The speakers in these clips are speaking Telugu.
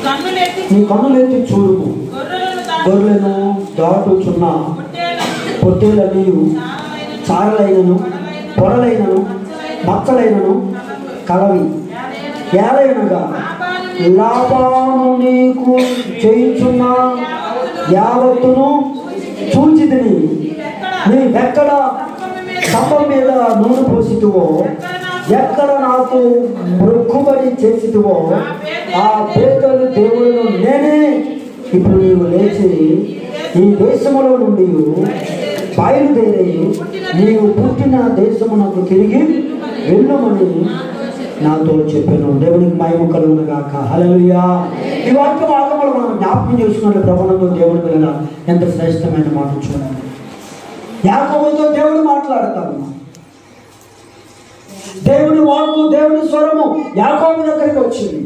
కన్నులెత్తి నీ కన్నులెత్తి చూడుము గొర్రెలను తాకి గొర్రెలను దాటుచున్న పొట్టేళ్లను పొట్టేలన్నీ చారలైన చారలైనను పొరలైనను మచ్చలైనను కలవి ఏలైనగా లాభాను నీకు చేయించున్న యావత్తును చూచితిని నీవెక్కడ స్తంభం మీద నూనె పోసితువో ఎక్కడ నాకు మృక్కుబడి చేసితువో ఆ పేదలు దేవుడును నేనే ఇప్పుడు నీవు లేచి ఈ దేశములో నుండి బయలుదేరి నీవు పుట్టిన దేశమునకు తిరిగి వెళ్ళమని నాతో చెప్పాను దేవునికి మహిమ కలుగును గాక హల్లెలూయా ఈ వాక్యం ఆగమలు మనం జ్ఞాపకం చేసుకున్న ప్రవణంలో దేవుడి మీద ఎంత శ్రేష్టమైన మాట చూడండి యాకోబుతో దేవుడు మాట్లాడతాడు దేవుని వాక్కు దేవుని స్వరము యాకోబు దగ్గరికి వచ్చింది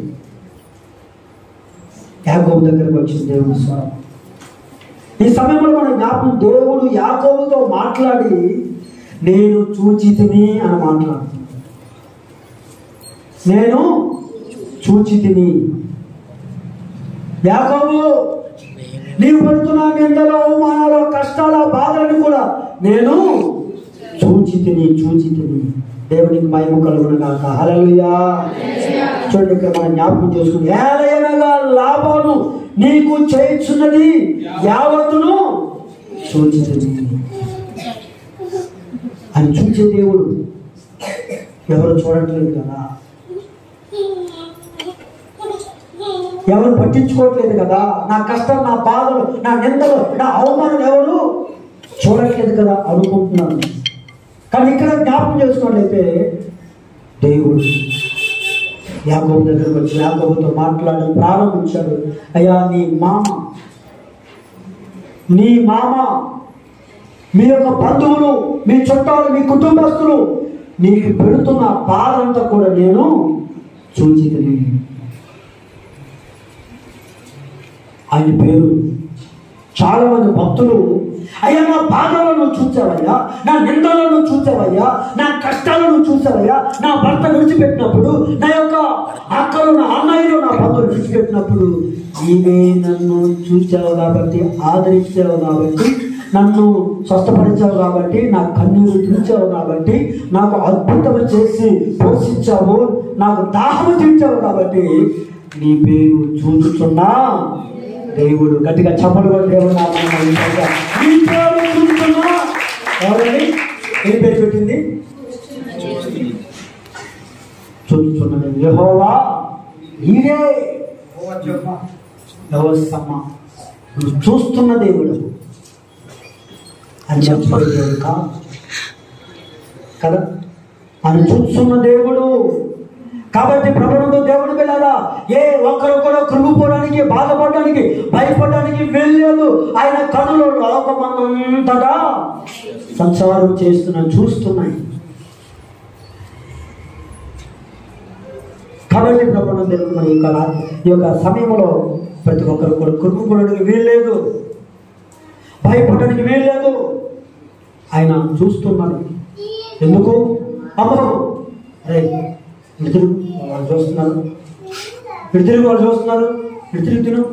యాకోబు దగ్గరికి వచ్చింది దేవుని స్వరం ఈ సమయంలో మన జ్ఞాపకం దేవుడు యాకోబుతో మాట్లాడి నేను చూచితిని అని మాట్లాడుతున్నాడు నేను చూచితిని యాకోబు నీవు పడుతున్న నిందలో అవమానాలు కష్టాల బాధలను కూడా నేను చూచితిని చూచితిని దేవునికి మహిమ కలుగును గాక హల్లెలూయా చూడండి ఇక్కడ మనం జ్ఞాపకం చేసుకుని ఏలయనగా లాభాను నీకు చేయించున్నది యావత్తును చూచితిని అని చూచే దేవుడు ఎవరు చూడట్లేదు కదా ఎవరు పట్టించుకోవట్లేదు కదా నా కష్టం నా బాధలు నా నిందలు నా అవమానం ఎవరు చూడట్లేదు కదా అనుకుంటున్నాను కానీ ఇక్కడ జ్ఞాపకం చేసుకున్నట్లయితే దేవుడు యాకోబు దగ్గరకు వచ్చి యాకోబుతో మాట్లాడి ప్రారంభించాడు అయ్యా నీ మామ నీ మామ మీ యొక్క బంధువులు మీ చుట్టాలు మీ కుటుంబస్తులు నీకు పెడుతున్న బాధ అంతా కూడా నేను చూచితిని ఆయన పేరు చాలా మంది భక్తులు అయ్యా నా బాధలను చూసావయ్యా నా నిందలను చూసావయ్యా నా కష్టాలను చూసావయ్యా నా భర్త విడిచిపెట్టినప్పుడు నా యొక్క అక్కలు నా అన్నయ్యలు నా బంధువులు విడిచిపెట్టినప్పుడు నీవే నన్ను చూసావు కాబట్టి ఆదరించావు కాబట్టి నన్ను స్వస్థపరిచావు కాబట్టి నా కన్నీరు తీర్చావు కాబట్టి నాకు అద్భుతం చేసి పోషించావు నాకు దాహము తీర్చావు కాబట్టి నీ పేరు చూచుచున్నా దేవుడు గట్టిగా చప్పలు కొట్టి దేవుడు నామాన్ని మహిమపరచుగా. నీ పేరు చూచుచున్నా ఎవరండి ఏ పేరు పెట్టింది చూచుచున్నది యెహోవా ఈడే యెహోవా నువ్వు చూస్తున్న దేవుడు అని చెప్పాడు దేవుడు కాదు కదా అని చూస్తున్న దేవుడు కాబట్టి ప్రభుత్వ దేవుడు వెళ్ళాలా ఏ ఒక్కరు కూడా కృంగిపోవడానికి బాధపడడానికి భయపడడానికి వెళ్ళలేదు ఆయన కనులు లోకమంతటా సంసారం చేస్తున్న చూస్తున్నాయి కాబట్టి ప్రభుత్వ దేవుడు మన యొక్క రా- ఈ యొక్క సమయంలో ప్రతి ఒక్కరు కూడా కృంగిపోవడానికి వీల్లేదు భయపడడానికి వీల్లేదు ఆయన చూస్తున్నాడు ఎందుకు అమ్మో అరే ఇటు తిరుగు వాళ్ళు చూస్తున్నారు ఇటు తిరుగు వాళ్ళు చూస్తున్నారు ఇటు తిరుగు తిను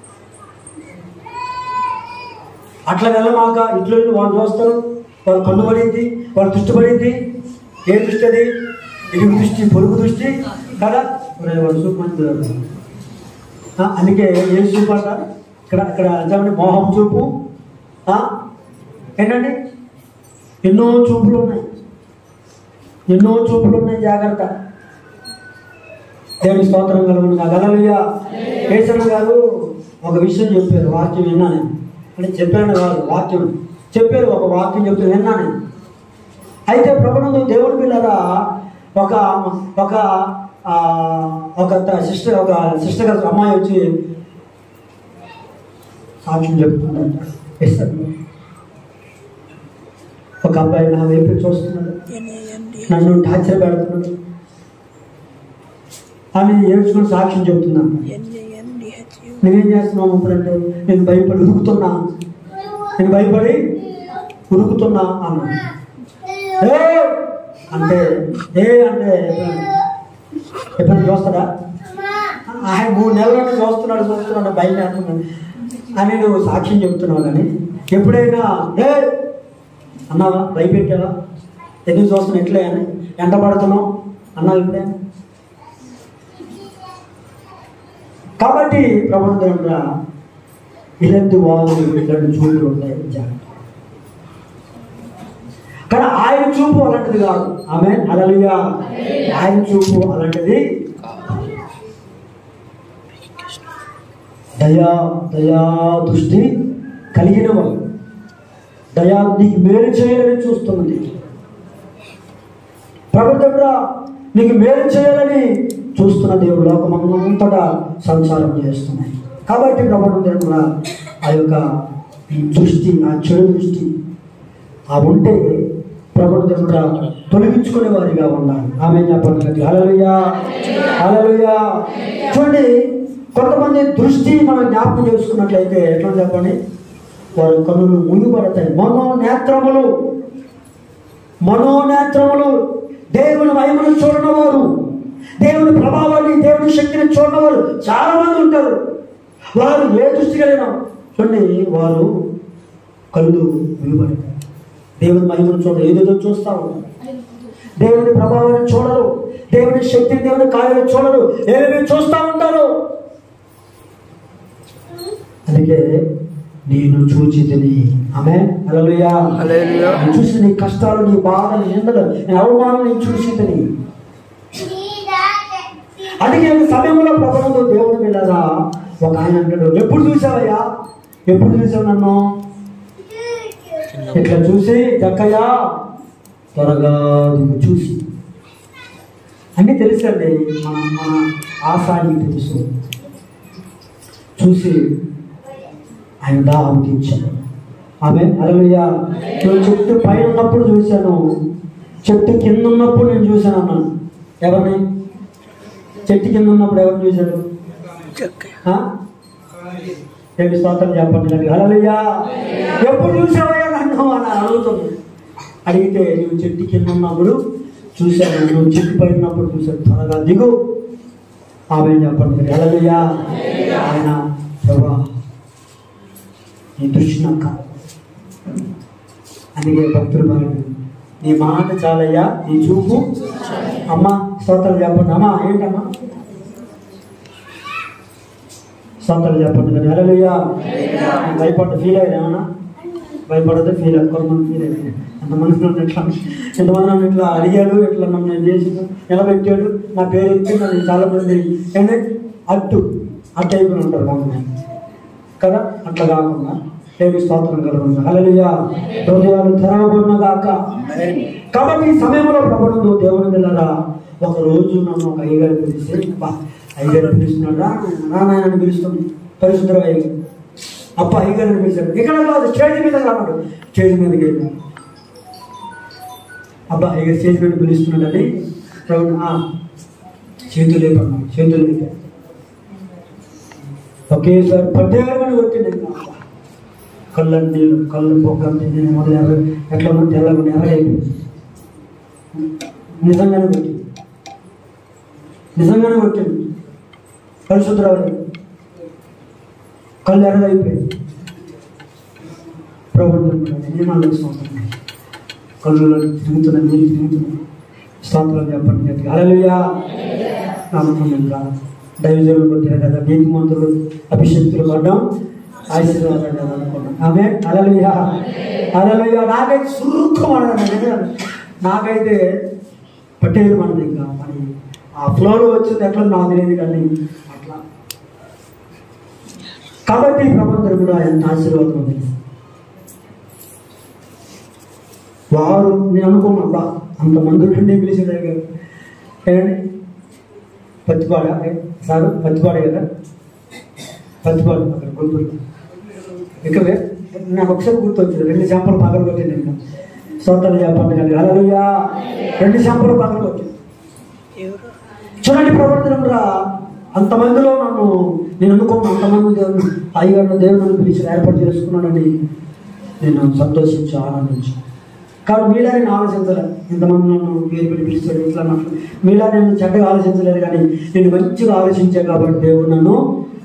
అట్లా వెళ్ళమాక ఇట్లా వెళ్ళి వాళ్ళు చూస్తారు వాళ్ళు కన్ను పడింది వాళ్ళు దృష్టి పడింది ఏ దృష్టి అది ఇరుగు దృష్టి పొరుగు దృష్టి కదా ఒరే వాడు సూప్ మంచి ఆ, అందుకే ఏం చూపు అంట ఇక్కడ ఇక్కడ అంటామంటే మోహం చూపు ఆ, ఏంటండి ఎన్నో చూపులు ఉన్నాయి ఎన్నో చూపులు ఉన్నాయి జాగ్రత్త దేవుని స్తోత్రం కలుగును గలలుయ కేసన్న గారు ఒక విషయం చెప్పారు వాక్యం విన్నాను అంటే చెప్పాను కాదు వాక్యం చెప్పారు ఒక వాక్యం చెప్తే విన్నాను అయితే ప్రభుత్వం దేవుడి పిల్లరా ఒక ఒక ఆ, ఒక సిస్టర్ ఒక సిస్టర్ గారు అమ్మాయి వచ్చి సాక్ష్యం చెప్తుందంట ఇస్తారు ఒక అబ్బాయి నా వైపు చూస్తున్నాడు నన్ను టార్చర్ పెడుతున్నాడు ఆమె ఏడ్చుకుని సాక్ష్యం చెబుతున్నాను నువ్వేం చేస్తున్నావు అంటే నేను భయపడి ఉరుకుతున్నా నేను భయపడి ఉరుకుతున్నా అన్నా ఏ అంటే ఏ అంటే ఎప్పుడైనా చూస్తాడా ఆయన మూడు నెలల నుండి చూస్తున్నాడు చూస్తున్నాడు భయం వేస్తున్నాడు అని నువ్వు సాక్ష్యం చెప్తున్నావు కానీ ఎప్పుడైనా ఏ అన్నావా భయపెట్టావా ఎందుకు చూస్తున్నావు ఎట్లే అని ఎంట పడుతున్నావు అన్నావు ఎప్పుడైనా కాబట్టి ప్రబంధంగా ఇలాంటి వాళ్ళు ఇలాంటి చూపులు ఉంటాయి జాగ్రత్త కానీ ఆయన చూపు అలాంటిది కాదు ఆమె అలలుగా ఆయన చూపు అలాంటిది దయా దయా దృష్టి కలిగిన వాడు దయా నీకు మేలు చేయాలని చూస్తున్నది ప్రభుత్వంగా నీకు మేలు చేయాలని చూస్తున్న దేవుడు లోకమంతటా సంసారం చేస్తున్నాయి కాబట్టి ప్రభుత్వం కూడా ఆ యొక్క ఈ దృష్టి ఆ చెడు దృష్టి ఆ ఉంటే ప్రభుత్వం కూడా తొలగించుకునే వారిగా ఉండాలి ఆమె చెప్పండి అలలుయా అలలుయా చూడండి కొంతమంది దృష్టి మనం జ్ఞాపకం చేసుకున్నట్లయితే ఎట్లా చెప్పండి వారి కన్నులు మునిపడతాయి మనోనేత్రములు మనోనేత్రములు దేవుని మహిమను చూడని వారు దేవుని ప్రభావాన్ని దేవుని శక్తిని చూడని వారు చాలా మంది ఉంటారు వారు ఏ దృష్టి కలిగిన చూడండి వారు కళ్ళు మునిపడతాయి దేవుని మహిమను చూడరు ఏదేదో చూస్తూ ఉంటారు దేవుని ప్రభావాన్ని చూడరు దేవుని శక్తిని దేవుని కార్యాలను చూడరు ఏమేమి చూస్తూ ఉంటారు అందుకే నేను చూచి తిని ఆమె హల్లెలూయా హల్లెలూయా. నేను చూసి నీ కష్టాలు నీ బాధలు నిందలు నీ అవమానం నేను చూసి తిని అందుకే ఈ సమయంలో ప్రభుత్వంతో దేవుడి మీద ఒక ఆయన అంటాడు ఎప్పుడు చూసావయ్యా ఎప్పుడు చూసావు నన్ను ఇట్లా చూసి చక్కయ్యా త్వరగా నువ్వు చూసి అన్నీ తెలుసండి మన మన ఆశానికి తెలుసు చూసి ఆయన దాహం తీర్చాడు ఆమె అరవయ్య నువ్వు చెట్టు పైన ఉన్నప్పుడు చూశాను చెట్టు కింద ఉన్నప్పుడు నేను చూశాను అన్నాను ఎవరిని చెట్టు కింద ఉన్నప్పుడు ఎవరిని చూశాడు ఆ? ఏమి స్తోత్రం చెప్పండి నాకు హల్లెలూయా ఎప్పుడు చూసావయ్యా నన్ను అని అడుగుతుంది అడిగితే నువ్వు చెట్టు కింద ఉన్నప్పుడు చూశాను నువ్వు చెట్టు పైన ఉన్నప్పుడు చూశాను త్వరగా దిగు ఆమె చెప్పండి హల్లెలూయా ఆయన ప్రభా నీ దృష్టి నాకు కావాలి. అందుకే భక్తులు బాగా నీ మాట చాలయ్యా నీ చూపు అమ్మ స్తోత్రం చెప్పండి అమ్మా ఏంటమ్మా స్తోత్రం చెప్పండి కానీ హల్లెలూయా భయపడ్డ ఫీల్ అయ్యాను ఏమన్నా భయపడదు ఫీల్ అయ్యాను కొంతమంది ఫీల్ అయ్యాను ఎంతమంది నన్ను ఇట్లా ఎంతమంది నన్ను ఇట్లా అడిగాడు ఇట్లా నన్ను నేను చేసి నిలబెట్టాడు నా పేరు ఎత్తి నన్ను చాలా మంది ఏంటంటే అట్టు అట్టు అయిపోయి ఉంటారు కొంతమంది కదా అట్లా కాకుండా దేవి స్తోత్రం కలుగుతుంది హల్లెలూయా హృదయాలు తెరవబడిన గాక కాబట్టి ఈ సమయంలో ప్రభుత్వం దేవుని పిల్లరా ఒక రోజు నన్ను ఒక అయ్యగారు పిలిస్తే అబ్బా అయ్యగారు పిలుస్తున్నాడా నా నాయనని పిలుస్తుంది పరిశుద్ధ అయ్యగారు అప్ప అయ్యగారిని పిలిచాడు ఇక్కడ కాదు స్టేజ్ మీద కాదు స్టేజ్ మీదకి వెళ్ళాను అబ్బా అయ్యగారు స్టేజ్ మీద పిలుస్తున్నాడని ప్రభు ఆ, చేతులు లేపన్నాడు చేతులు లేపాడు ఒకేసారి పట్టేమని కొట్టింది ఇంకా కళ్ళ నీళ్ళు కళ్ళు పొగ్గ నేను మొదలు ఎర్ర ఎట్లా ఉంది తెల్లగా ఎర్రగైపోయింది నిజంగానే కొట్టింది నిజంగానే కొట్టింది పరిశుద్ధరావు కళ్ళు ఎర్రగైపోయింది ప్రభుత్వం నియమాలు వేసుకుంటున్నాయి కళ్ళు తిరుగుతున్నాయి నీళ్ళు తిరుగుతున్నాయి స్తోత్రం చెప్పండి అలలుయా నమ్మకంగా దైవజనులు కొట్టారు కదా నీతిమంతులు అభిషక్తులు పడ్డం ఆశీర్వాదం కదా అనుకున్నాం ఆమె అలలుయా అలలుయా నాకైతే సురుక్కమన్నాను నాకైతే పట్టేది మనది ఇంకా మరి ఆ ఫ్లోలో వచ్చింది ఎట్లా నాకు తెలియదు కానీ అట్లా కాబట్టి ఈ ప్రపంచం కూడా ఎంత ఆశీర్వాదం ఉంది వారు నేను అనుకున్నా అబ్బా అంతమంది నుండి పిలిచిన ఏమండి పత్తిపాడ సార్ పత్తిపాడ కదా పత్తిపాడు అక్కడ గుంటూరు ఇకవే నాకు ఒకసారి గుర్తొచ్చింది రెండు చేపలు పగలు కొట్టింది ఇంకా సొంతలు చెప్పండి కానీ అలలుయా రెండు చేపలు పగలు కొట్టింది చూడండి ప్రవర్తన కూడా అంతమందిలో నన్ను నేను అనుకున్న అంతమంది దేవుడు అయ్యగారు దేవుడు నన్ను పిలిచి ఏర్పాటు చేసుకున్నాడని నేను సంతోషించి ఆనందించాను కాబట్టి మీలా నేను ఆలోచించలేదు ఇంతమంది నన్ను పేరు పెట్టి పిలుస్తాడు ఇట్లా నాకు మీలా నేను చెడ్డగా ఆలోచించలేదు కానీ నేను మంచిగా ఆలోచించాను కాబట్టి దేవుడు నన్ను